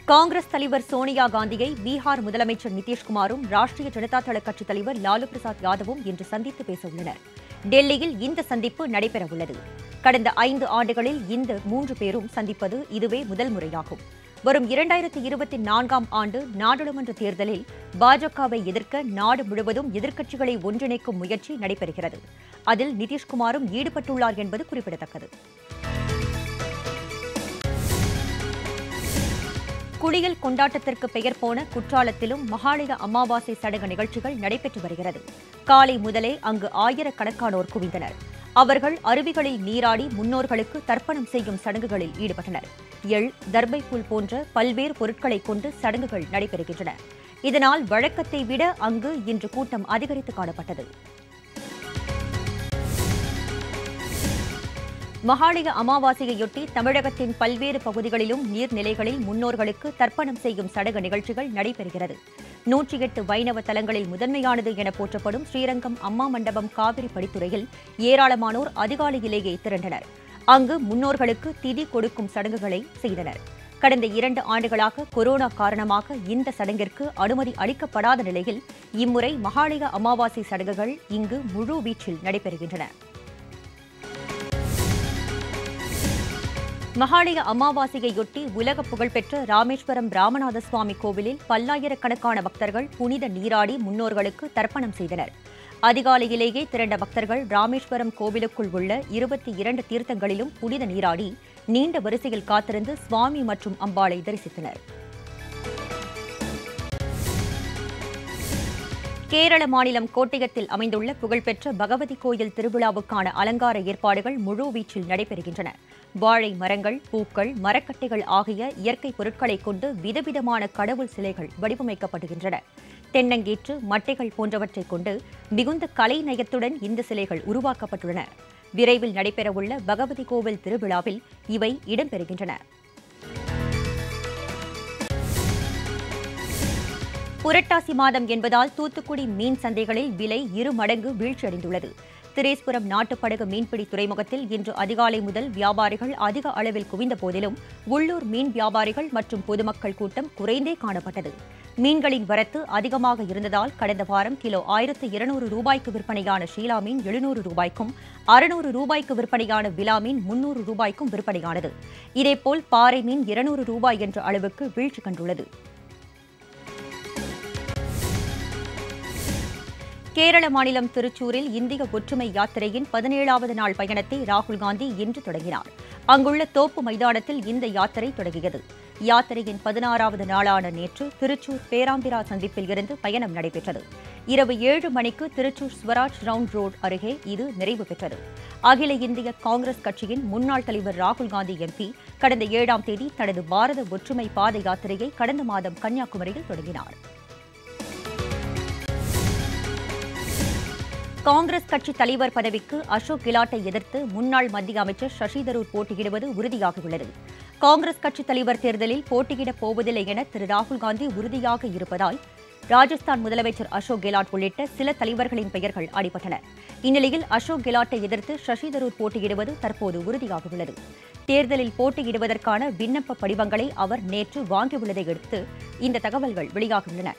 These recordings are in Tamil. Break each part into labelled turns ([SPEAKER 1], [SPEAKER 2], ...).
[SPEAKER 1] காங்கிரஸ் தலைவர் சோனியா காந்தியை பீகார் முதலமைச்சர் நிதிஷ்குமாரும் ராஷ்டிரிய ஜனதா தள கட்சித் தலைவர் லாலு பிரசாத் யாதவும் இன்று சந்தித்து பேச உள்ளனர் டெல்லியில் இந்த சந்திப்பு நடைபெறவுள்ளது கடந்த ஐந்து ஆண்டுகளில் இந்த மூன்று பேரும் சந்திப்பது இதுவே முதல் முறையாகும் வரும் இரண்டாயிரத்தி இருபத்தி நான்காம் ஆண்டு நாடாளுமன்ற தேர்தலில் பாஜகவை எதிர்க்க நாடு முழுவதும் எதிர்க்கட்சிகளை ஒன்றிணைக்கும் முயற்சி நடைபெறுகிறது அதில் நிதிஷ்குமாரும் ஈடுபட்டுள்ளார் என்பது குறிப்பிடத்தக்கது குளியல் கொண்டாட்டத்திற்கு பெயர் போன குற்றாலத்திலும் மகாலய அமாவாசை சடங்கு நிகழ்ச்சிகள் நடைபெற்று வருகிறது காலை முதலே அங்கு ஆயிரக்கணக்கானோர் குவிந்தனர் அவர்கள் அருவிகளில் நீராடி முன்னோர்களுக்கு தர்ப்பணம் செய்யும் சடங்குகளில் ஈடுபட்டனர் எள் தர்பைப்புல் போன்ற பல்வேறு பொருட்களை கொண்டு சடங்குகள் நடைபெறுகின்றன இதனால் வழக்கத்தை விட அங்கு இன்று கூட்டம் அதிகரித்து காணப்பட்டது மகாலய அமாவாசையையொட்டி தமிழகத்தின் பல்வேறு பகுதிகளிலும் நீர்நிலைகளில் முன்னோர்களுக்கு தர்ப்பணம் செய்யும் சடங்கு நிகழ்ச்சிகள் நடைபெறுகிறது நூற்றி எட்டு வைணவ தலங்களில் முதன்மையானது என போற்றப்படும் ஸ்ரீரங்கம் அம்மா மண்டபம் காவிரி படித்துறையில் ஏராளமானோர் அதிகாலையிலேயே திரண்டனர் அங்கு முன்னோர்களுக்கு திதி கொடுக்கும் சடங்குகளை செய்தனர் கடந்த இரண்டு ஆண்டுகளாக கொரோனா காரணமாக இந்த சடங்கிற்கு அனுமதி அளிக்கப்படாத நிலையில் இம்முறை மகாலய அமாவாசை சடங்குகள் இங்கு முழு வீச்சில் நடைபெறுகின்றன மகாலய அமாவாசையையொட்டி உலக புகழ்பெற்ற ராமேஸ்வரம் ராமநாத சுவாமி கோவிலில் பல்லாயிரக்கணக்கான பக்தர்கள் புனித நீராடி முன்னோர்களுக்கு தர்ப்பணம் செய்தனர் அதிகாலையிலேயே திரண்ட பக்தர்கள் ராமேஸ்வரம் கோவிலுக்குள் உள்ள இருபத்தி இரண்டு தீர்த்தங்களிலும் புனித நீராடி நீண்ட வரிசையில் காத்திருந்து சுவாமி மற்றும் அம்பாளை தரிசித்தனர் கேரள மாநிலம் கோட்டயத்தில் அமைந்துள்ள புகழ்பெற்ற பகவதி கோயில் திருவிழாவுக்கான அலங்கார ஏற்பாடுகள் முழுவீச்சில் நடைபெறுகின்றன வாழை மரங்கள் பூக்கள் மரக்கட்டைகள் ஆகிய இயற்கை பொருட்களைக் கொண்டு விதவிதமான கடவுள் சிலைகள் வடிவமைக்கப்படுகின்றன தென்னங்கீற்று மட்டைகள் போன்றவற்றைக் கொண்டு மிகுந்த கலை நயத்துடன் இந்த சிலைகள் உருவாக்கப்பட்டுள்ளன விரைவில் நடைபெறவுள்ள பகவதி கோவில் திருவிழாவில் இவை இடம்பெறுகின்றன புரட்டாசி மாதம் என்பதால் தூத்துக்குடி மீன் சந்தைகளில் விலை இரு மடங்கு வீழ்ச்சியடைந்துள்ளது திரேஸ்புரம் நாட்டுப்படகு மீன்பிடி துறைமுகத்தில் இன்று அதிகாலை முதல் வியாபாரிகள் அதிக அளவில் குவிந்த போதிலும் உள்ளூர் மீன் வியாபாரிகள் மற்றும் பொதுமக்கள் கூட்டம் குறைந்தே காணப்பட்டது மீன்களின் வரத்து அதிகமாக இருந்ததால் கடந்த வாரம் கிலோ ஆயிரத்து இருநூறு ரூபாய்க்கு விற்பனையான ஷீலா மீன் எழுநூறு ரூபாய்க்கும் அறுநூறு ரூபாய்க்கு விற்பனையான விலா மீன் முன்னூறு ரூபாய்க்கும் விற்பனையானது இதேபோல் பாறை மீன் இருநூறு ரூபாய் என்ற அளவுக்கு வீழ்ச்சி கண்டுள்ளது கேரள மாநிலம் திருச்சூரில் இந்திய ஒற்றுமை யாத்திரையின் பதினேழாவது நாள் பயணத்தை ராகுல் காந்தி இன்று தொடங்கினார் அங்குள்ள தோப்பு மைதானத்தில் இந்த யாத்திரை தொடங்கியது யாத்திரையின் பதினாறாவது நாளான நேற்று திருச்சூர் பேராம்பிரா சந்திப்பில் இருந்து பயணம் நடைபெற்றது இரவு ஏழு மணிக்கு திருச்சூர் ஸ்வராஜ் ரவுண்ட் ரோடு அருகே இது நிறைவு பெற்றது அகில இந்திய காங்கிரஸ் கட்சியின் முன்னாள் தலைவர் ராகுல் காந்தி எம்பி கடந்த ஏழாம் தேதி தனது பாரத ஒற்றுமை பாத யாத்திரையை கடந்த மாதம் கன்னியாகுமரியில் தொடங்கினார் காங்கிரஸ் கட்சி தலைவர் பதவிக்கு அசோக் கெலாட்டை எதிர்த்து முன்னாள் மத்திய அமைச்சர் சசி தரூர் போட்டியிடுவது உறுதியாகியுள்ளது காங்கிரஸ் கட்சி தலைவர் தேர்தலில் போட்டியிடப் போவதில்லை என திரு ராகுல் காந்தி உறுதியாக இருப்பதால் ராஜஸ்தான் முதலமைச்சர் அசோக் கெலாட் உள்ளிட்ட சில தலைவர்களின் பெயர்கள் அடிபட்டன இந்நிலையில் அசோக் கெலாட்டை எதிர்த்து சசி தரூர் போட்டியிடுவது தற்போது உறுதியாகியுள்ளது தேர்தலில் போட்டியிடுவதற்கான விண்ணப்ப படிவங்களை அவர் நேற்று வாங்கியுள்ளதை அடுத்து இந்த தகவல்கள் வெளியாகியுள்ளன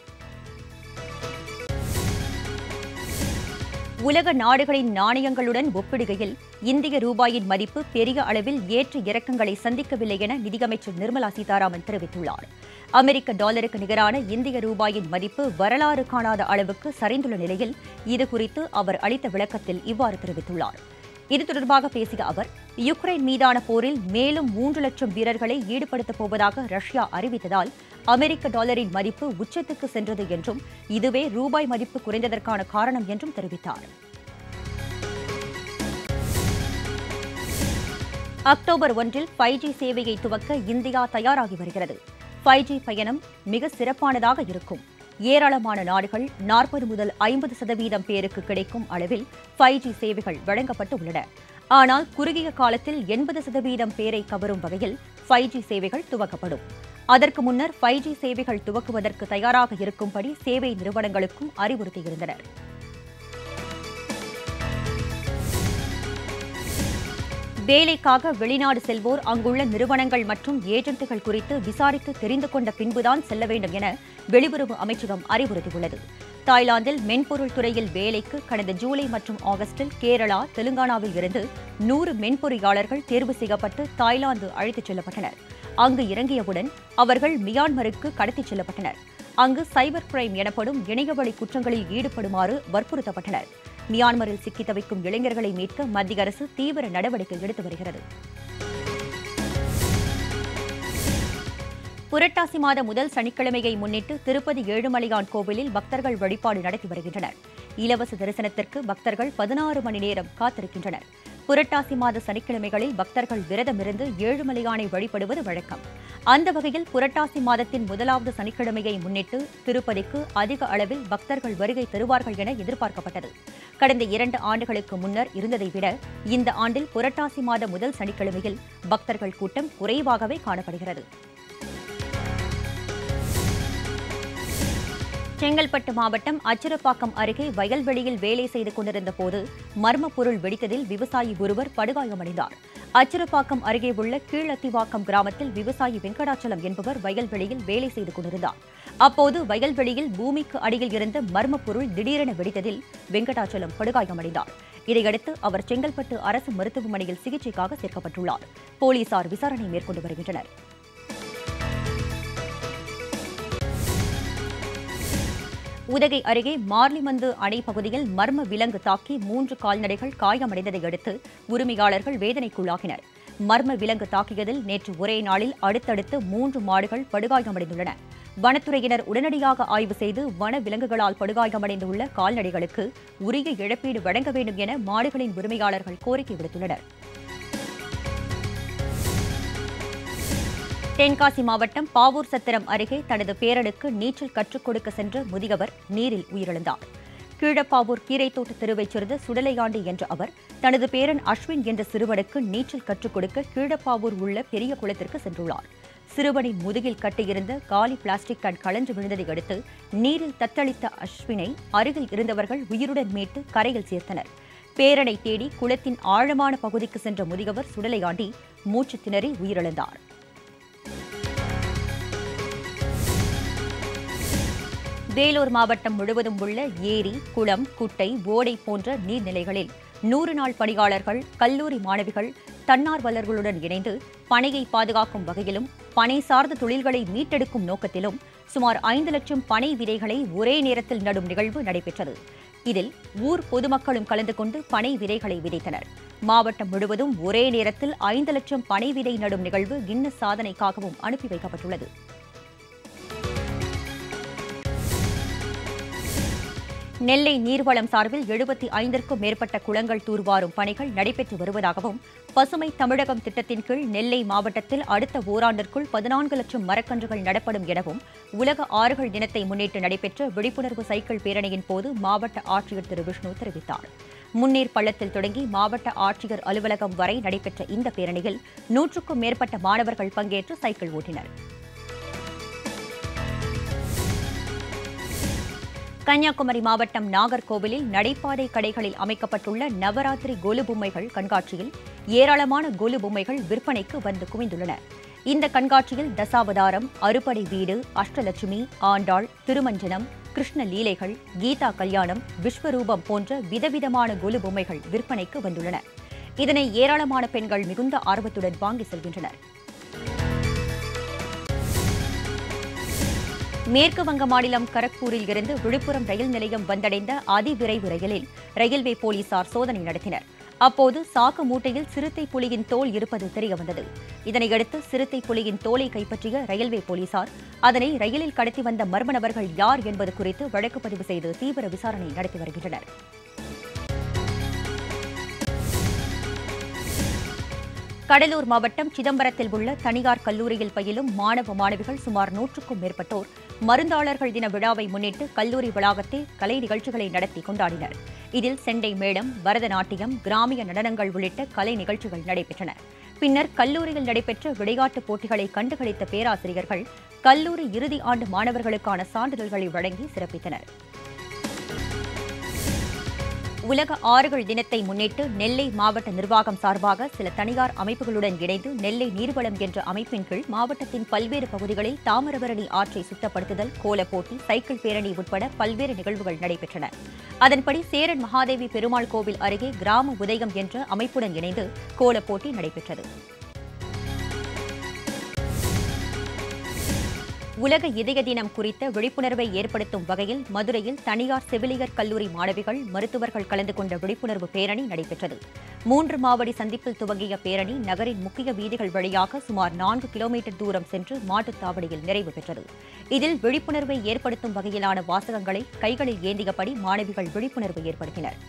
[SPEAKER 1] உலக நாடுகளின் நாணயங்களுடன் ஒப்பிடுகையில் இந்திய ரூபாயின் மதிப்பு பெரிய அளவில் ஏற்ற இறக்கங்களை சந்திக்கவில்லை என நிதியமைச்சர் நிர்மலா சீதாராமன் தெரிவித்துள்ளார் அமெரிக்க டாலருக்கு நிகரான இந்திய ரூபாயின் மதிப்பு வரலாறு காணாத அளவுக்கு சரிந்துள்ள நிலையில் இதுகுறித்து அவர் அளித்த விளக்கத்தில் இவ்வாறு தெரிவித்துள்ளார் இது தொடர்பாக பேசிய அவர் யுக்ரைன் மீதான போரில் மேலும் மூன்று லட்சம் வீரர்களை ஈடுபடுத்தப் போவதாக ரஷ்யா அறிவித்ததால் அமெரிக்க டாலரின் மதிப்பு உச்சத்துக்கு சென்றது என்றும் இதுவே ரூபாய் மதிப்பு குறைந்ததற்கான காரணம் என்றும் தெரிவித்தார் அக்டோபர் ஒன்றில் ஃபைவ் ஜி சேவையை துவக்க இந்தியா தயாராகி வருகிறது ஃபைவ் ஜி பயணம் மிக சிறப்பானதாக இருக்கும் ஏராளமான நாடுகள் நாற்பது முதல் ஐம்பது சதவீதம் பேருக்கு கிடைக்கும் அளவில் ஃபைவ் ஜி சேவைகள் வழங்கப்பட்டு உள்ளன ஆனால் குறுகிய காலத்தில் எண்பது சதவீதம் பேரை கவரும் வகையில் ஃபைவ் ஜி சேவைகள் துவக்கப்படும் அதற்கு முன்னர் ஃபைவ் ஜி சேவைகள் துவக்குவதற்கு தயாராக இருக்கும்படி சேவை நிறுவனங்களுக்கும் அறிவுறுத்தியிருந்தனர் வேலைக்காக வெளிநாடு செல்வோர் அங்குள்ள நிறுவனங்கள் மற்றும் ஏஜென்ட்டுகள் குறித்து விசாரித்து தெரிந்து கொண்ட பின்புதான் செல்ல வேண்டும் என வெளியுறவு அமைச்சகம் அறிவுறுத்தியுள்ளது தாய்லாந்தில் மென்பொருள் துறையில் வேலைக்கு கடந்த ஜூலை மற்றும் ஆகஸ்டில் கேரளா தெலுங்கானாவில் இருந்து நூறு மென்பொறியாளர்கள் தேர்வு செய்யப்பட்டு தாய்லாந்து அழைத்துச் செல்லப்பட்டனர் அங்கு இறங்கியவுடன் அவர்கள் மியான்மருக்கு கடத்திச் செல்லப்பட்டனர் அங்கு சைபர் கிரைம் எனப்படும் இணையவழி குற்றங்களில் ஈடுபடுமாறு வற்புறுத்தப்பட்டனர் மியான்மரில் சிக்கி தவிக்கும் இளைஞர்களை மீட்க மத்திய அரசு தீவிர நடவடிக்கை எடுத்து வருகிறது புரட்டாசி மாத முதல் சனிக்கிழமையை முன்னிட்டு திருப்பதி ஏழுமலையான் கோவிலில் பக்தர்கள் வழிபாடு நடத்தி வருகின்றனர் இலவச தரிசனத்திற்கு பக்தர்கள் பதினாறு மணி நேரம் காத்திருக்கின்றனர் புரட்டாசி மாத சனிக்கிழமைகளில் பக்தர்கள் விரதமிருந்து ஏழுமலையானை வழிபடுவது வழக்கம் அந்த வகையில் புரட்டாசி மாதத்தின் முதலாவது சனிக்கிழமையை முன்னிட்டு திருப்பதிக்கு அதிக அளவில் பக்தர்கள் வருகை தருவார்கள் என எதிர்பார்க்கப்பட்டது கடந்த இரண்டு ஆண்டுகளுக்கு முன்னர் இருந்ததை விட இந்த ஆண்டில் புரட்டாசி மாத முதல் சனிக்கிழமையில் பக்தர்கள் கூட்டம் குறைவாகவே காணப்படுகிறது செங்கல்பட்டு மாவட்டம் அச்சிரப்பாக்கம் அருகே வயல்வெளியில் வேலை செய்து கொண்டிருந்த போது மர்ம பொருள் வெடித்ததில் விவசாயி ஒருவர் படுகாயமடைந்தார் அச்சிரப்பாக்கம் அருகே உள்ள கீழத்திவாக்கம் கிராமத்தில் விவசாயி வெங்கடாச்சலம் என்பவர் வயல்வெளியில் வேலை செய்து கொண்டிருந்தார் அப்போது வயல்வெளியில் பூமிக்கு அடியில் இருந்த மர்ம பொருள் திடீரென வெடித்ததில் வெங்கடாச்சலம் படுகாயமடைந்தார் இதையடுத்து அவர் செங்கல்பட்டு அரசு மருத்துவமனையில் சிகிச்சைக்காக சேர்க்கப்பட்டுள்ளார் போலீசார் விசாரணை மேற்கொண்டு வருகின்றனர் உதகை அருகே மார்லிமந்து அணை பகுதியில் மர்ம விலங்கு தாக்கி மூன்று கால்நடைகள் காயமடைந்ததை அடுத்து உரிமையாளர்கள் வேதனைக்குள்ளாகினர் மர்ம விலங்கு தாக்கியதில் நேற்று ஒரே நாளில் அடுத்தடுத்து மூன்று மாடுகள் படுகாயமடைந்துள்ளன வனத்துறையினர் உடனடியாக ஆய்வு செய்து வன விலங்குகளால் படுகாயமடைந்துள்ள கால்நடைகளுக்கு உரிய இழப்பீடு வழங்க வேண்டும் என மாடுகளின் உரிமையாளர்கள் கோரிக்கை விடுத்துள்ளனர் தென்காசி மாவட்டம் பாவூர் சத்திரம் அருகே தனது பேரனுக்கு நீச்சல் கற்றுக் கொடுக்க சென்ற முதியவர் நீரில் உயிரிழந்தார் கீழப்பாவூர் கீரைத்தோட்ட தெருவைச் சேர்ந்த சுடலையாண்டி என்ற அவர் தனது பேரன் அஸ்வின் என்ற சிறுவனுக்கு நீச்சல் கற்றுக் கொடுக்க கீழப்பாவூர் உள்ள பெரிய குளத்திற்கு சென்றுள்ளார் சிறுவனின் முதுகில் கட்டியிருந்த காலி பிளாஸ்டிக் கண் கலன்று விழுந்ததை அடுத்து நீரில் தத்தளித்த அஸ்வினை அருகில் இருந்தவர்கள் உயிருடன் மீட்டு கரையில் சேர்த்தனர் பேரனை தேடி குளத்தின் ஆழமான பகுதிக்கு சென்ற முதியவர் சுடலையாண்டி மூச்சு திணறி உயிரிழந்தார் வேலூர் மாவட்டம் முழுவதும் உள்ள ஏரி குளம் குட்டை ஓடை போன்ற நீர்நிலைகளில் நூறு நாள் பணியாளர்கள் கல்லூரி மாணவிகள் தன்னார்வலர்களுடன் இணைந்து பனையை பாதுகாக்கும் வகையிலும் பனை சார்ந்த தொழில்களை மீட்டெடுக்கும் நோக்கத்திலும் சுமார் ஐந்து லட்சம் பனை விதைகளை ஒரே நேரத்தில் நடும் நிகழ்வு நடைபெற்றது இதில் ஊர் பொதுமக்களும் கலந்து கொண்டு பனை விதைகளை விதைத்தனர் மாவட்டம் முழுவதும் ஒரே நேரத்தில் ஐந்து லட்சம் பனை விதை நடும் நிகழ்வு கின்னஸ் சாதனைக்காகவும் அனுப்பி வைக்கப்பட்டுள்ளது நெல்லை நீர்வளம் சார்பில் எழுபத்தி ஐந்திற்கும் மேற்பட்ட குளங்கள் தூர்வாரும் பணிகள் நடைபெற்று வருவதாகவும் பசுமை தமிழகம் திட்டத்தின் கீழ் நெல்லை மாவட்டத்தில் அடுத்த ஓராண்டிற்குள் பதினான்கு லட்சம் மரக்கன்றுகள் நடப்படும் எனவும் உலக ஆறுகள் தினத்தை முன்னிட்டு நடைபெற்ற விழிப்புணர்வு சைக்கிள் பேரணியின் போது மாவட்ட ஆட்சியர் திரு விஷ்ணு தெரிவித்தார் முன்னீர் பள்ளத்தில் தொடங்கி மாவட்ட ஆட்சியர் அலுவலகம் வரை நடைபெற்ற இந்த பேரணியில் நூற்றுக்கும் மேற்பட்ட மாணவர்கள் பங்கேற்று சைக்கிள் ஓட்டினர் கன்னியாகுமரி மாவட்டம் நாகர்கோவிலில் நடைபாதை கடைகளில் அமைக்கப்பட்டுள்ள நவராத்திரி கொலு பொம்மைகள் கண்காட்சியில் ஏராளமான கொலு பொம்மைகள் விற்பனைக்கு வந்து குவிந்துள்ளன இந்த கண்காட்சியில் தசாவதாரம் அறுபடை வீடு அஷ்டலட்சுமி ஆண்டாள் திருமஞ்சனம் கிருஷ்ண லீலைகள் கீதா கல்யாணம் விஸ்வரூபம் போன்ற விதவிதமான கொலு பொம்மைகள் விற்பனைக்கு வந்துள்ளன இதனை ஏராளமான பெண்கள் மிகுந்த ஆர்வத்துடன் வாங்கி செல்கின்றனர் மேற்கு வங்க மாநிலம் கரக்பூரில் இருந்து விழுப்புரம் ரயில் நிலையம் வந்தடைந்த அதிவிரைவு ரயிலில் ரயில்வே போலீசார் சோதனை நடத்தினர் அப்போது சாக்கு மூட்டையில் சிறுத்தை புலியின் தோல் இருப்பது தெரியவந்தது இதனையடுத்து சிறுத்தை புலியின் தோலை கைப்பற்றிய ரயில்வே போலீசார் அதனை ரயிலில் கடத்தி வந்த மர்ம நபர்கள் யார் என்பது குறித்து வழக்கு பதிவு செய்து தீவிர விசாரணை நடத்தி வருகின்றனர் கடலூர் மாவட்டம் சிதம்பரத்தில் உள்ள தனியார் கல்லூரியில் பயிலும் மாணவ மாணவிகள் சுமார் நூற்றுக்கும் மேற்பட்டோர் மருந்தாளர்கள் தின விழாவை முன்னிட்டு கல்லூரி வளாகத்தில் கலை நிகழ்ச்சிகளை நடத்தி கொண்டாடினர் இதில் செண்டை மேளம் பரதநாட்டியம் கிராமிய நடனங்கள் உள்ளிட்ட கலை நிகழ்ச்சிகள் நடைபெற்றன பின்னர் கல்லூரியில் நடைபெற்ற விளையாட்டுப் போட்டிகளை கண்டுகளித்த பேராசிரியர்கள் கல்லூரி இறுதி ஆண்டு மாணவர்களுக்கான சான்றிதழ்களை வழங்கி சிறப்பித்தனர் உலக ஆறுகள் தினத்தை முன்னிட்டு நெல்லை மாவட்ட நிர்வாகம் சார்பாக சில தனியார் அமைப்புகளுடன் இணைந்து நெல்லை நீர்வளம் என்ற அமைப்பின் கீழ் மாவட்டத்தின் பல்வேறு பகுதிகளில் தாமிரபரணி ஆற்றை சுத்தப்படுத்துதல் கோலப் போட்டி சைக்கிள் பேரணி உட்பட பல்வேறு நிகழ்வுகள் நடைபெற்றன அதன்படி சேரன் மகாதேவி பெருமாள் கோவில் அருகே கிராம உதயம் என்ற அமைப்புடன் இணைந்து கோலப் போட்டி நடைபெற்றது உலக இதய தினம் குறித்த விழிப்புணர்வை ஏற்படுத்தும் வகையில் மதுரையில் தனியார் செவிலியர் கல்லூரி மாணவிகள் மருத்துவர்கள் கலந்து கொண்ட விழிப்புணர்வு பேரணி நடைபெற்றது மூன்று மாவடி சந்திப்பில் துவங்கிய பேரணி நகரின் முக்கிய வீதிகள் வழியாக சுமார் நான்கு கிலோமீட்டர் தூரம் சென்று மாட்டுத்தாவடியில் நிறைவு பெற்றது இதில் விழிப்புணர்வை ஏற்படுத்தும் வகையிலான வாசகங்களை கைகளில் ஏந்தியபடி மாணவிகள் விழிப்புணர்வு ஏற்படுத்தினர்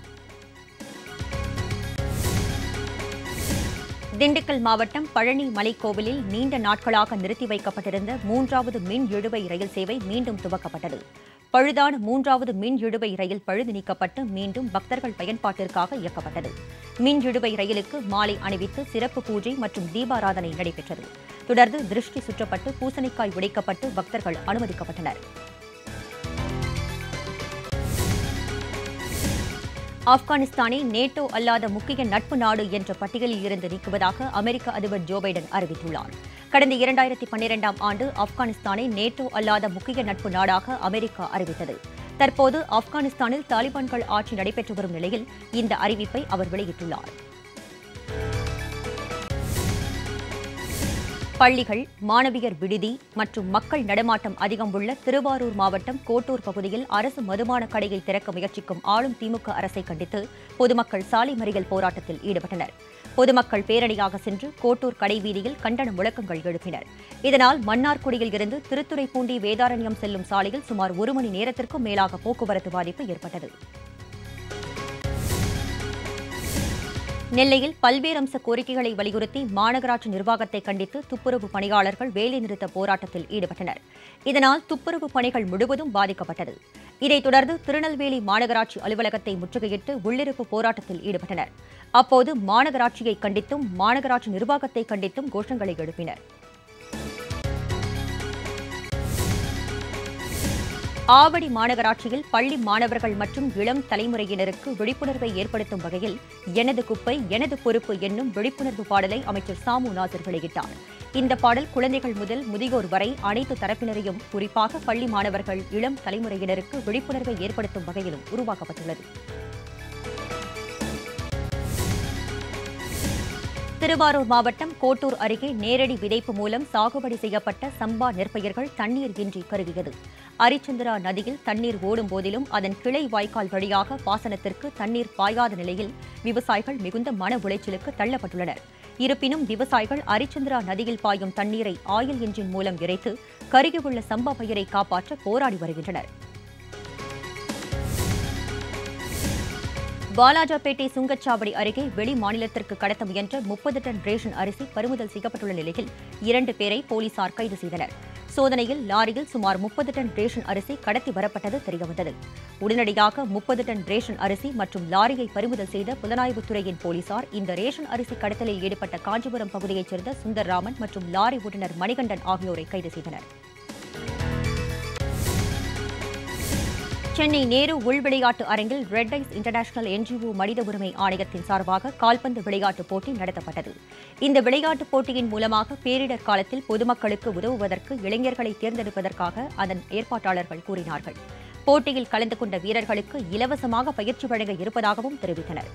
[SPEAKER 1] திண்டுக்கல் மாவட்டம் பழனி மலைக்கோவிலில் நீண்ட நாட்களாக நிறுத்தி வைக்கப்பட்டிருந்த மூன்றாவது மின் இழுவை ரயில் சேவை மீண்டும் துவக்கப்பட்டது பழுதான மூன்றாவது மின் இழுவை ரயில் பழுது நீக்கப்பட்டு மீண்டும் பக்தர்கள் பயன்பாட்டிற்காக இயக்கப்பட்டது மின் இழுவை ரயிலுக்கு மாலை அணிவித்து சிறப்பு பூஜை மற்றும் தீபாராதனை நடைபெற்றது தொடர்ந்து திருஷ்டி சுற்றப்பட்டு பூசணிக்காய் உடைக்கப்பட்டு பக்தர்கள் அனுமதிக்கப்பட்டனர் ஆப்கானிஸ்தானை நேட்டோ அல்லாத முக்கிய நட்பு நாடு என்ற பட்டியலில் இருந்து நீக்குவதாக அமெரிக்க அதிபர் ஜோ பைடன் அறிவித்துள்ளார் கடந்த இரண்டாயிரத்தி பன்னிரெண்டாம் ஆண்டு ஆப்கானிஸ்தானை நேட்டோ அல்லாத முக்கிய நட்பு நாடாக அமெரிக்கா அறிவித்தது தற்போது ஆப்கானிஸ்தானில் தாலிபான்கள் ஆட்சி நடைபெற்று வரும் நிலையில் இந்த அறிவிப்பை அவர் வெளியிட்டுள்ளார் பள்ளிகள் மாணவியர் விடுதி மற்றும் மக்கள் நடமாட்டம் அதிகம் உள்ள திருவாரூர் மாவட்டம் கோட்டூர் பகுதியில் அரசு மதுபான கடையை திறக்க முயற்சிக்கும் ஆளும் திமுக அரசை கண்டித்து பொதுமக்கள் சாலை மறியல் போராட்டத்தில் ஈடுபட்டனர் பொதுமக்கள் பேரணியாக சென்று கோட்டூர் கடை வீதியில் கண்டன முழக்கங்கள் எழுப்பினர் இதனால் மன்னார்குடியில் இருந்து திருத்துறைப்பூண்டி வேதாரண்யம் செல்லும் சாலையில் சுமார் ஒரு மணி நேரத்திற்கும் மேலாக போக்குவரத்து பாதிப்பு ஏற்பட்டது நெல்லையில் பல்வேறு அம்ச கோரிக்கைகளை வலியுறுத்தி மாநகராட்சி நிர்வாகத்தை கண்டித்து துப்புரவு பணியாளர்கள் வேலைநிறுத்த போராட்டத்தில் ஈடுபட்டனர் இதனால் துப்புரவு பணிகள் முழுவதும் பாதிக்கப்பட்டது இதைத் தொடர்ந்து திருநெல்வேலி மாநகராட்சி அலுவலகத்தை முற்றுகையிட்டு உள்ளிருப்பு போராட்டத்தில் ஈடுபட்டனர் அப்போது மாநகராட்சியை கண்டித்தும் மாநகராட்சி நிர்வாகத்தை கண்டித்தும் கோஷங்களை எழுப்பினர் ஆவடி மாநகராட்சியில் பள்ளி மாணவர்கள் மற்றும் இளம் தலைமுறையினருக்கு விழிப்புணர்வை ஏற்படுத்தும் வகையில் எனது குப்பை எனது பொறுப்பு என்னும் விழிப்புணர்வு பாடலை அமைச்சர் சாமு நாசர் வெளியிட்டார் இந்த பாடல் குழந்தைகள் முதல் முதியோர் வரை அனைத்து தரப்பினரையும் குறிப்பாக பள்ளி மாணவர்கள் இளம் தலைமுறையினருக்கு விழிப்புணர்வை ஏற்படுத்தும் வகையிலும் உருவாக்கப்பட்டுள்ளது திருவாரூர் மாவட்டம் கோட்டூர் அருகே நேரடி விதைப்பு மூலம் சாகுபடி செய்யப்பட்ட சம்பா நெற்பயிர்கள் தண்ணீர் இன்றி கருகியது அரிச்சந்திரா நதியில் தண்ணீர் ஓடும் போதிலும் அதன் கிளை வாய்க்கால் வழியாக பாசனத்திற்கு தண்ணீர் பாயாத நிலையில் விவசாயிகள் மிகுந்த மன உளைச்சலுக்கு தள்ளப்பட்டுள்ளனர் இருப்பினும் விவசாயிகள் அரிச்சந்திரா நதியில் பாயும் தண்ணீரை ஆயில் என்ஜின் மூலம் இறைத்து கருகியுள்ள சம்பா பயிரை காப்பாற்ற போராடி வருகின்றனர் வாலாஜாபேட்டை சுங்கச்சாவடி அருகே வெளி மாநிலத்திற்கு கடத்த முயன்ற முப்பது டன் ரேஷன் அரிசி பறிமுதல் செய்யப்பட்டுள்ள நிலையில் இரண்டு பேரை போலீசார் கைது செய்தனர் சோதனையில் லாரியில் சுமார் முப்பது டன் ரேஷன் அரிசி கடத்தி வரப்பட்டது தெரியவந்தது உடனடியாக முப்பது டன் ரேஷன் அரிசி மற்றும் லாரியை பறிமுதல் செய்த புலனாய்வுத்துறையின் போலீசார் இந்த ரேஷன் அரிசி கடத்தலில் ஈடுபட்ட காஞ்சிபுரம் பகுதியைச் சேர்ந்த சுந்தர்ராமன் மற்றும் லாரி ஓட்டுநர் மணிகண்டன் ஆகியோரை கைது செய்தனர் சென்னை நேரு உள் விளையாட்டு அரங்கில் ரெட் ஐஸ் இன்டர்நேஷனல் என்ஜிஓ மனித உரிமை ஆணையத்தின் சார்பாக கால்பந்து விளையாட்டுப் போட்டி நடத்தப்பட்டது இந்த விளையாட்டுப் போட்டியின் மூலமாக பேரிடர் காலத்தில் பொதுமக்களுக்கு உதவுவதற்கு இளைஞர்களை தேர்ந்தெடுப்பதற்காக அதன் ஏற்பாட்டாளர்கள் கூறினார்கள் போட்டியில் கலந்து கொண்ட வீரர்களுக்கு இலவசமாக பயிற்சி வழங்க இருப்பதாகவும் தெரிவித்தனர்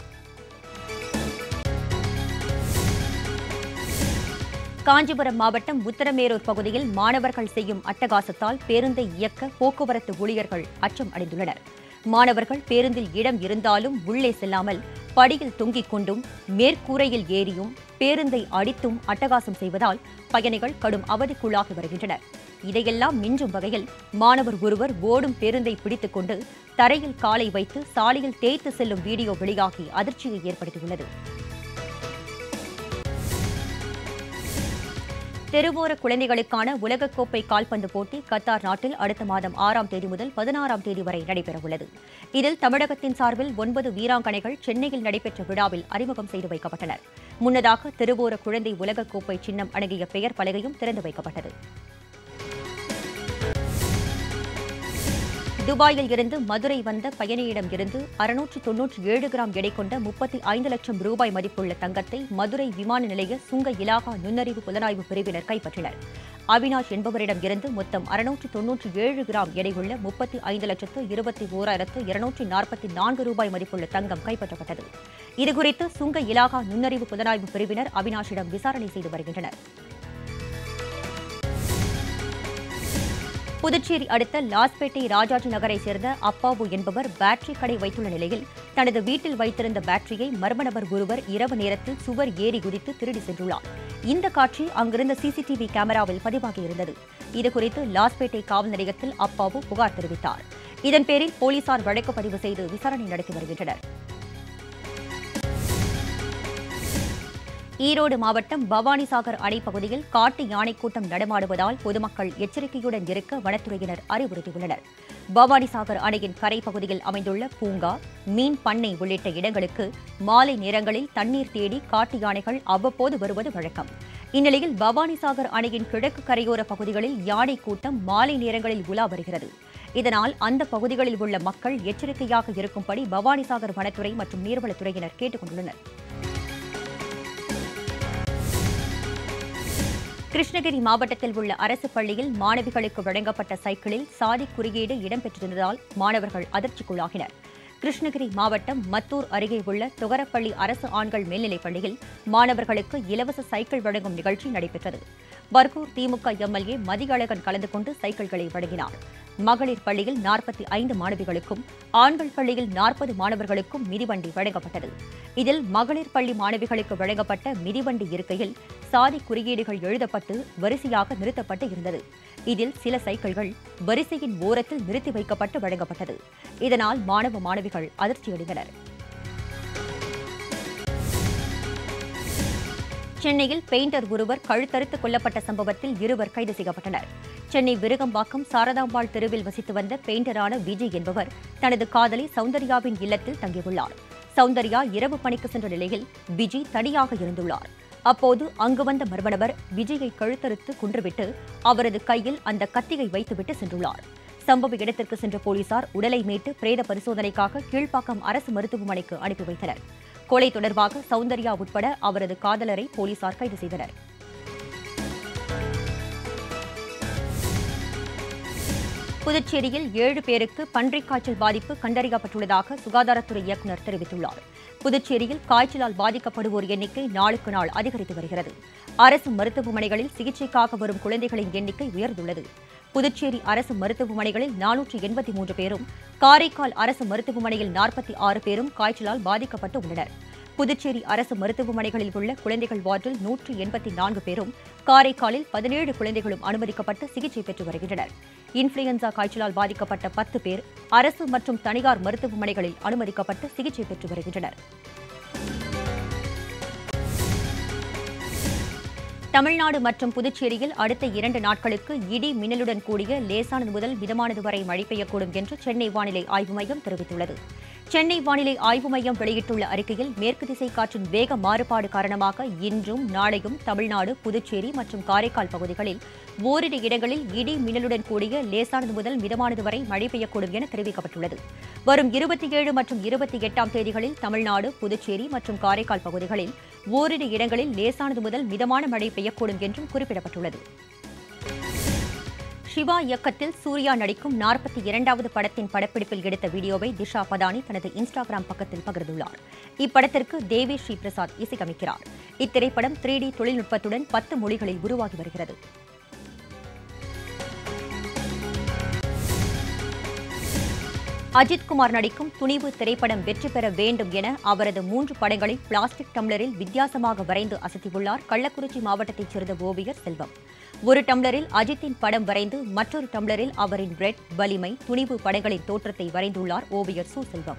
[SPEAKER 1] காஞ்சிபுரம் மாவட்டம் உத்தரமேரூர் பகுதியில் மாணவர்கள் செய்யும் அட்டகாசத்தால் பேருந்தை இயக்க போக்குவரத்து ஊழியர்கள் அச்சம் அடைந்துள்ளனர் மாணவர்கள் பேருந்தில் இடம் இருந்தாலும் உள்ளே செல்லாமல் படியில் தொங்கிக் கொண்டும் மேற்கூரையில் ஏறியும் பேருந்தை அடித்தும் அட்டகாசம் செய்வதால் பயணிகள் கடும் அவதிக்குள்ளாகி வருகின்றனர் இதையெல்லாம் மிஞ்சும் வகையில் மாணவர் ஒருவர் ஓடும் பேருந்தை பிடித்துக் கொண்டு தரையில் காலை வைத்து சாலையில் தேய்த்து செல்லும் வீடியோ வெளியாகி அதிர்ச்சியை ஏற்படுத்தியுள்ளது தெருவோர குழந்தைகளுக்கான உலகக்கோப்பை கால்பந்து போட்டி கத்தார் நாட்டில் அடுத்த மாதம் ஆறாம் தேதி முதல் பதினாறாம் தேதி வரை நடைபெறவுள்ளது இதில் தமிழகத்தின் சார்பில் ஒன்பது வீராங்கனைகள் சென்னையில் நடைபெற்ற விழாவில் அறிமுகம் செய்து வைக்கப்பட்டனர் முன்னதாக தெருவோர குழந்தை உலகக்கோப்பை சின்னம் அடங்கிய பெயர் பலகையும் திறந்து வைக்கப்பட்டது துபாயில் இருந்து மதுரை வந்த பயணியிடம் இருந்து அறுநூற்று தொன்னூற்றி ஏழு கிராம் எடை கொண்ட முப்பத்தி ஐந்து லட்சம் ரூபாய் மதிப்புள்ள தங்கத்தை மதுரை விமான நிலைய சுங்க இலாகா நுண்ணறிவு புலனாய்வு பிரிவினர் கைப்பற்றினர் அவினாஷ் என்பவரிடம் இருந்து மொத்தம் அறுநூற்று தொன்னூற்றி ஏழு கிராம் எடையுள்ள முப்பத்தி ஐந்து லட்சத்து இருபத்தி ஓராயிரத்து இருநூற்றி நாற்பத்தி நான்கு ரூபாய் மதிப்புள்ள தங்கம் கைப்பற்றப்பட்டது இதுகுறித்து சுங்க இலாகா நுண்ணறிவு புலனாய்வு பிரிவினர் அவினாஷிடம் விசாரணை செய்து வருகின்றனர் புதுச்சேரி அடுத்த லாஸ்பேட்டை ராஜாஜி நகரை சேர்ந்த அப்பாவு என்பவர் பேட்டரி கடை வைத்துள்ள நிலையில் தனது வீட்டில் வைத்திருந்த பேட்டரியை மர்ம நபர் ஒருவர் இரவு நேரத்தில் சுவர் ஏறி குதித்து திருடி சென்றுள்ளார் இந்த காட்சி அங்கிருந்த சிசிடிவி கேமராவில் பதிவாகியிருந்தது இதுகுறித்து லாஸ்பேட்டை காவல் நிலையத்தில் அப்பாவு புகார் தெரிவித்தார் இதன் பேரில் போலீசார் வழக்கு பதிவு செய்து விசாரணை நடத்தி வருகின்றனர் ஈரோடு மாவட்டம் பவானிசாகர் அணை பகுதியில் காட்டு யானை கூட்டம் நடமாடுவதால் பொதுமக்கள் எச்சரிக்கையுடன் இருக்க வனத்துறையினர் அறிவுறுத்தியுள்ளனர் பவானிசாகர் அணையின் கரை பகுதியில் அமைந்துள்ள பூங்கா மீன் பண்ணை உள்ளிட்ட இடங்களுக்கு மாலை நேரங்களில் தண்ணீர் தேடி காட்டு யானைகள் அவ்வப்போது வருவது வழக்கம் இந்நிலையில் பவானிசாகர் அணையின் கிழக்கு கரையோர பகுதிகளில் யானை கூட்டம் மாலை நேரங்களில் உலா வருகிறது இதனால் அந்த பகுதிகளில் உள்ள மக்கள் எச்சரிக்கையாக இருக்கும்படி பவானிசாகர் வனத்துறை மற்றும் நீர்வளத்துறையினர் கேட்டுக் கொண்டுள்ளனர் கிருஷ்ணகிரி மாவட்டத்தில் உள்ள அரசு பள்ளியில் மாணவிகளுக்கு வழங்கப்பட்ட சைக்கிளில் சாதி குறியீடு இடம்பெற்றிருந்ததால் மாணவர்கள் அதிர்ச்சிக்குள்ளாகினர் கிருஷ்ணகிரி மாவட்டம் மத்தூர் அருகே உள்ள துகரப்பள்ளி அரசு ஆண்கள் மேல்நிலைப் பள்ளியில் மாணவர்களுக்கு இலவச சைக்கிள் வழங்கும் நிகழ்ச்சி நடைபெற்றது பர்கூர் திமுக எம்எல்ஏ மதியழகன் கலந்து கொண்டு சைக்கிள்களை வழங்கினார் மகளிர் பள்ளியில் நாற்பத்தி ஐந்து மாணவிகளுக்கும் ஆண்கள் பள்ளியில் நாற்பது மாணவர்களுக்கும் மிதிவண்டி வழங்கப்பட்டது இதில் மகளிர் பள்ளி மாணவிகளுக்கு வழங்கப்பட்ட மிதிவண்டி இருக்கையில் சாதி குறியீடுகள் எழுதப்பட்டு வரிசையாக நிறுத்தப்பட்டு இருந்தது இதில் சில சைக்கிள்கள் வரிசையின் ஓரத்தில் நிறுத்தி வைக்கப்பட்டு வழங்கப்பட்டது இதனால் மாணவ மாணவிகள் அதிர்ச்சியடைந்தனர் சென்னையில் பெயிண்டர் ஒருவர் கழுத்தறுத்து கொல்லப்பட்ட சம்பவத்தில் இருவர் கைது செய்யப்பட்டனர் சென்னை விருகம்பாக்கம் சாரதாம்பாள் தெருவில் வசித்து வந்த பெயிண்டரான விஜய் என்பவர் தனது காதலி சௌந்தர்யாவின் இல்லத்தில் தங்கியுள்ளார் சௌந்தர்யா இரவு பணிக்கு சென்ற நிலையில் விஜய் தனியாக இருந்துள்ளார் அப்போது அங்கு வந்த மர்மநபர் விஜயை கழுத்தறுத்து குன்றுவிட்டு அவரது கையில் அந்த கத்தியை வைத்துவிட்டு சென்றுள்ளார் சம்பவ இடத்திற்கு சென்ற போலீசார் உடலை மீட்டு பிரேத பரிசோதனைக்காக கீழ்ப்பாக்கம் அரசு மருத்துவமனைக்கு அனுப்பி வைத்தனர் கொலை தொடர்பாக சௌந்தர்யா உட்பட அவரது காதலரை போலீசார் கைது செய்தனர் புதுச்சேரியில் ஏழு பேருக்கு பன்றிக் காய்ச்சல் பாதிப்பு கண்டறியப்பட்டுள்ளதாக சுகாதாரத்துறை இயக்குநர் தெரிவித்துள்ளார் புதுச்சேரியில் காய்ச்சலால் பாதிக்கப்படுவோர் எண்ணிக்கை நாளுக்கு நாள் அதிகரித்து வருகிறது அரசு மருத்துவமனைகளில் சிகிச்சைக்காக வரும் குழந்தைகளின் எண்ணிக்கை உயர்ந்துள்ளது புதுச்சேரி அரசு மருத்துவமனைகளில் நானூற்று எண்பத்தி மூன்று பேரும் காரைக்கால் அரசு மருத்துவமனையில் நாற்பத்தி ஆறு பேரும் காய்ச்சலால் பாதிக்கப்பட்டு உள்ளனர் புதுச்சேரி அரசு மருத்துவமனைகளில் உள்ள குழந்தைகள் வார்டில் நூற்று எண்பத்தி நான்கு பேரும் காரைக்காலில் பதினேழு குழந்தைகளும் அனுமதிக்கப்பட்டு சிகிச்சை பெற்று வருகின்றனர் இன்ஃபுளுயன்சா காய்ச்சலால் பாதிக்கப்பட்ட பத்து பேர் அரசு மற்றும் தனியார் மருத்துவமனைகளில் அனுமதிக்கப்பட்டு சிகிச்சை பெற்று வருகின்றனர் தமிழ்நாடு மற்றும் புதுச்சேரியில் அடுத்த இரண்டு நாட்களுக்கு இடி மின்னலுடன் கூடிய லேசானது முதல் மிதமானது வரை மழை பெய்யக்கூடும் என்று சென்னை வானிலை ஆய்வு மையம் தெரிவித்துள்ளது சென்னை வானிலை ஆய்வு மையம் வெளியிட்டுள்ள அறிக்கையில் மேற்கு திசை காற்றின் வேக மாறுபாடு காரணமாக இன்றும் நாளையும் தமிழ்நாடு புதுச்சேரி மற்றும் காரைக்கால் பகுதிகளில் ஓரிரு இடங்களில் இடி மின்னலுடன் கூடிய லேசானது முதல் மிதமானது வரை மழை பெய்யக்கூடும் என தெரிவிக்கப்பட்டுள்ளது வரும் இருபத்தி ஏழு மற்றும் இருபத்தி எட்டாம் தேதிகளில் தமிழ்நாடு புதுச்சேரி மற்றும் காரைக்கால் பகுதிகளில் ஓரிரு இடங்களில் லேசானது முதல் மிதமான மழை பெய்யக்கூடும் என்றும் குறிப்பிடப்பட்டுள்ளது சிவா இயக்கத்தில் சூர்யா நடிக்கும் நாற்பத்தி இரண்டாவது படத்தின் படப்பிடிப்பில் எடுத்த வீடியோவை திஷா பதானி தனது இன்ஸ்டாகிராம் பக்கத்தில் பகிர்ந்துள்ளார் இப்படத்திற்கு தேவி ஸ்ரீ பிரசாத் இசையமைக்கிறார் இத்திரைப்படம் த்ரீ டி தொழில்நுட்பத்துடன் பத்து மொழிகளில் உருவாகி வருகிறது அஜித் குமார் நடிக்கும் துணிவு திரைப்படம் வெற்றி பெற வேண்டும் என அவரது மூன்று படங்களை பிளாஸ்டிக் டம்ளரில் வித்தியாசமாக வரைந்து அசத்தியுள்ளார் கள்ளக்குறிச்சி மாவட்டத்தைச் சேர்ந்த ஓவியர் செல்வம் ஒரு டம்ளரில் அஜித்தின் படம் வரைந்து மற்றொரு டம்ளரில் அவரின் பிரெட் வலிமை துணிவு படங்களின் தோற்றத்தை வரைந்துள்ளார் ஓவியர் சு செல்வம்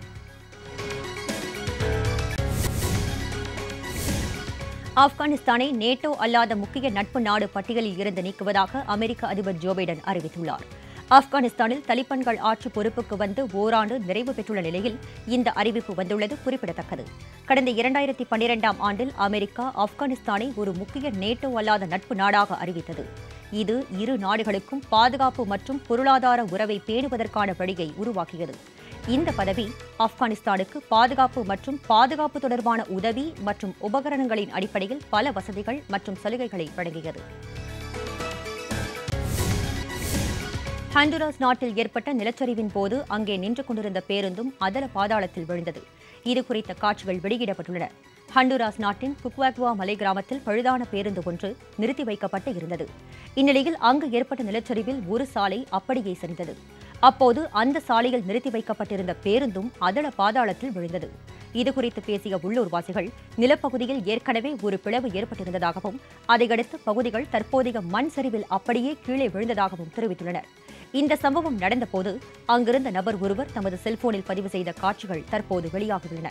[SPEAKER 1] ஆப்கானிஸ்தானை நேட்டோ அல்லாத முக்கிய நட்பு நாடு பட்டியலில் இருந்து நீக்குவதாக அமெரிக்க அதிபர் ஜோ பைடன் அறிவித்துள்ளார் ஆப்கானிஸ்தானில் தலிபான்கள் ஆட்சி பொறுப்புக்கு வந்து ஓராண்டு நிறைவு பெற்றுள்ள நிலையில் இந்த அறிவிப்பு வந்துள்ளது குறிப்பிடத்தக்கது கடந்த இரண்டாயிரத்தி பன்னிரெண்டாம் ஆண்டில் அமெரிக்கா ஆப்கானிஸ்தானை ஒரு முக்கிய நேட்டோ அல்லாத நட்பு நாடாக அறிவித்தது இது இரு நாடுகளுக்கும் பாதுகாப்பு மற்றும் பொருளாதார உறவை பேணுவதற்கான வழியை உருவாக்கியது இந்த பதவி ஆப்கானிஸ்தானுக்கு பாதுகாப்பு மற்றும் பாதுகாப்பு தொடர்பான உதவி மற்றும் உபகரணங்களின் அடிப்படையில் பல வசதிகள் மற்றும் சலுகைகளை வழங்கியது ஹண்டுராஸ் நாட்டில் ஏற்பட்ட நிலச்சரிவின் போது அங்கே நின்று கொண்டிருந்த பேருந்தும் அதல பாதாளத்தில் விழுந்தது இது குறித்த காட்சிகள் வெளியிடப்பட்டுள்ளன ஹண்டுராஸ் நாட்டின் குக்வாக்வா மலை கிராமத்தில் பழுதான பேருந்து ஒன்று நிறுத்தி வைக்கப்பட்டு இருந்தது இந்நிலையில் அங்கு ஏற்பட்ட நிலச்சரிவில் ஒரு சாலை அப்படியே சரிந்தது அப்போது அந்த சாலையில் நிறுத்தி வைக்கப்பட்டிருந்த பேருந்தும் அதள பாதாளத்தில் விழுந்தது இதுகுறித்து பேசிய உள்ளூர்வாசிகள் நிலப்பகுதியில் ஏற்கனவே ஒரு பிளவு ஏற்பட்டிருந்ததாகவும் அதையடுத்து பகுதிகள் தற்போதைய மண் சரிவில் அப்படியே கீழே விழுந்ததாகவும் தெரிவித்துள்ளனர் இந்த சம்பவம் நடந்தபோது அங்கிருந்த நபர் ஒருவர் தமது செல்போனில் பதிவு செய்த காட்சிகள் தற்போது வெளியாகியுள்ளன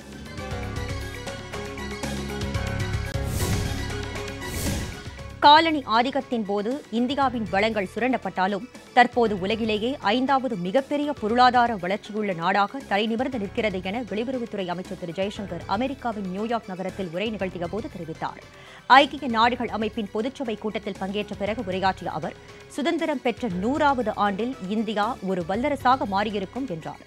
[SPEAKER 1] காலனி ஆதிக்கத்தின் போது இந்தியாவின் வளங்கள் சுரண்டப்பட்டாலும் தற்போது உலகிலேயே ஐந்தாவது மிகப்பெரிய பொருளாதார வளர்ச்சியுள்ள நாடாக தலைநிமிர்ந்து நிற்கிறது என வெளியுறவுத்துறை அமைச்சர் திரு ஜெய்சங்கர் அமெரிக்காவின் நியூயார்க் நகரத்தில் உரை நிகழ்த்திய போது தெரிவித்தார் ஐக்கிய நாடுகள் அமைப்பின் பொதுச்சபை கூட்டத்தில் பங்கேற்ற பிறகு உரையாற்றிய அவர் சுதந்திரம் பெற்ற நூறாவது ஆண்டில் இந்தியா ஒரு வல்லரசாக மாறியிருக்கும் என்றார்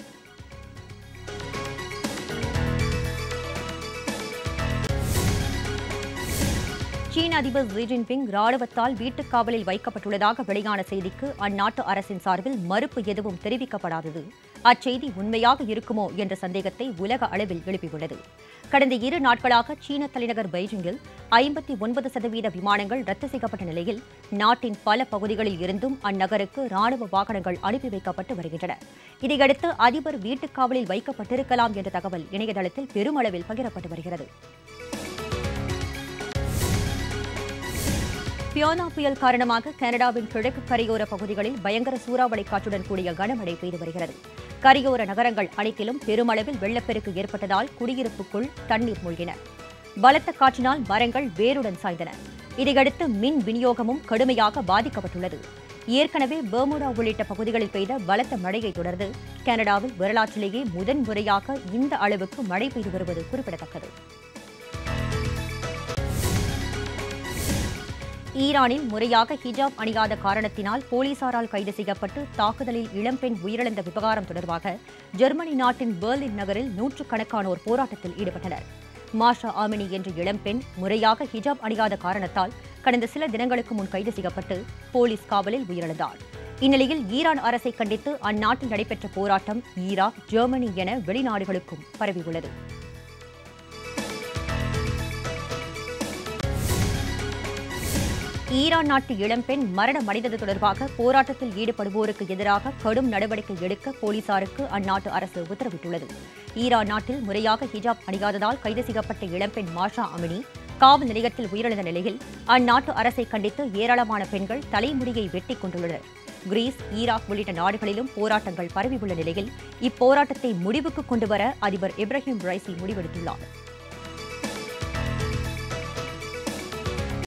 [SPEAKER 1] சீன அதிபர் ஜி ஜின்பிங் ராணுவத்தால் வீட்டுக் காவலில் வைக்கப்பட்டுள்ளதாக வெளியான செய்திக்கு அந்நாட்டு அரசின் சார்பில் மறுப்பு எதுவும் தெரிவிக்கப்படாதது அச்செய்தி உண்மையாக இருக்குமோ என்ற சந்தேகத்தை உலக அளவில் எழுப்பியுள்ளது கடந்த இரு நாட்களாக சீன தலைநகர் பெய்ஜிங்கில் ஐம்பத்தி ஒன்பது சதவீத விமானங்கள் ரத்து செய்யப்பட்ட நிலையில் நாட்டின் பல பகுதிகளில் இருந்தும் அந்நகருக்கு ராணுவ வாகனங்கள் அனுப்பி வைக்கப்பட்டு வருகின்றன இதையடுத்து அதிபர் வீட்டுக் காவலில் வைக்கப்பட்டிருக்கலாம் என்ற தகவல் இணையதளத்தில் பெருமளவில் பகிரப்பட்டு வருகிறது பியோனா புயல் காரணமாக கனடாவின் கிழக்கு கரையோர பகுதிகளில் பயங்கர சூறாவளி காற்றுடன் கூடிய கனமழை பெய்து வருகிறது கரையோர நகரங்கள் அனைத்திலும் பெருமளவில் வெள்ளப்பெருக்கு ஏற்பட்டதால் குடியிருப்புக்குள் தண்ணீர் மூழ்கின பலத்த காற்றினால் மரங்கள் வேருடன் சாய்ந்தன இதையடுத்து மின் விநியோகமும் கடுமையாக பாதிக்கப்பட்டுள்ளது ஏற்கனவே பெர்முடா உள்ளிட்ட பகுதிகளில் பெய்த பலத்த மழையை தொடர்ந்து கனடாவில் வரலாற்றிலேயே முதன்முறையாக இந்த அளவுக்கு மழை பெய்து வருவது குறிப்பிடத்தக்கது ஈரானில் முறையாக ஹிஜாப் அணியாத காரணத்தினால் போலீசாரால் கைது செய்யப்பட்டு தாக்குதலில் இளம்பெண் உயிரிழந்த விவகாரம் தொடர்பாக ஜெர்மனி நாட்டின் பெர்லின் நகரில் நூற்றுக்கணக்கானோர் போராட்டத்தில் ஈடுபட்டனர் மாஷா ஆமினி என்ற இளம்பெண் முறையாக ஹிஜாப் அணியாத காரணத்தால் கடந்த சில தினங்களுக்கு முன் கைது செய்யப்பட்டு போலீஸ் காவலில் உயிரிழந்தார் இந்நிலையில் ஈரான் அரசை கண்டித்து அந்நாட்டில் நடைபெற்ற போராட்டம் ஈராக் ஜெர்மனி என வெளிநாடுகளுக்கும் பரவியுள்ளது ஈரான் நாட்டு இளம்பெண் மரணமடைந்தது தொடர்பாக போராட்டத்தில் ஈடுபடுவோருக்கு எதிராக கடும் நடவடிக்கை எடுக்க போலீசாருக்கு அந்நாட்டு அரசு உத்தரவிட்டுள்ளது ஈரான் நாட்டில் முறையாக ஹிஜாப் அணியாததால் கைது செய்யப்பட்ட இளம்பெண் மாஷா அமினி காவல் நிலையத்தில் உயிரிழந்த நிலையில் அந்நாட்டு அரசை கண்டித்து ஏராளமான பெண்கள் தலைமுடியை வெட்டிக் கொண்டுள்ளனர் கிரீஸ் ஈராக் உள்ளிட்ட நாடுகளிலும் போராட்டங்கள் பரவியுள்ள நிலையில் இப்போராட்டத்தை முடிவுக்கு கொண்டுவர அதிபர் இப்ராஹிம் ரைசி முடிவெடுத்துள்ளார்